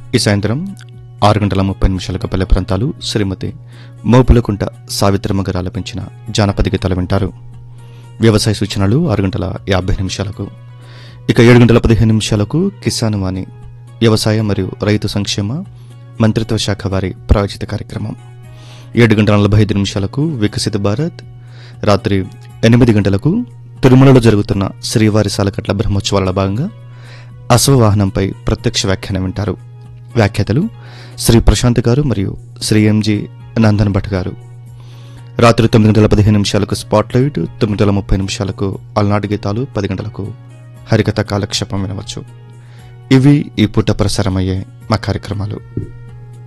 ఈ సాయంత్రం ఆరు గంటల ముప్పై నిమిషాలకు పల్లె ప్రాంతాలు శ్రీమతి మోపులకుంట సావిత్రమ్మ గారు ఆలపించిన జానపద గీతాలు వింటారు వ్యవసాయ సూచనలు ఆరు గంటల యాభై నిమిషాలకు ఇక ఏడు గంటల పదిహేను నిమిషాలకు కిసాన్ వాణి వ్యవసాయ మరియు రైతు సంక్షేమ మంత్రిత్వ శాఖ వారి ప్రాయోజిత కార్యక్రమం ఏడు గంటల నలభై ఐదు నిమిషాలకు వికసిత భారత్ రాత్రి ఎనిమిది గంటలకు తిరుమలలో జరుగుతున్న శ్రీవారి సాలకట్ల బ్రహ్మోత్సవాల భాగంగా అశ్వవాహనంపై ప్రత్యక్ష వ్యాఖ్యానం వింటారు వ్యాఖ్యాతలు శ్రీ ప్రశాంత్ గారు మరియు శ్రీ ఎంజి నందన్ భట్ గారు రాత్రి తొమ్మిది గంటల పదిహేను నిమిషాలకు స్పాట్ లైట్ తొమ్మిది గంటల ముప్పై నిమిషాలకు అలనాటి గీతాలు పది గంటలకు హరికథ కాలక్షేపం వినవచ్చు ఇవి ఈ పూట ప్రసారమయ్యే మా కార్యక్రమాలు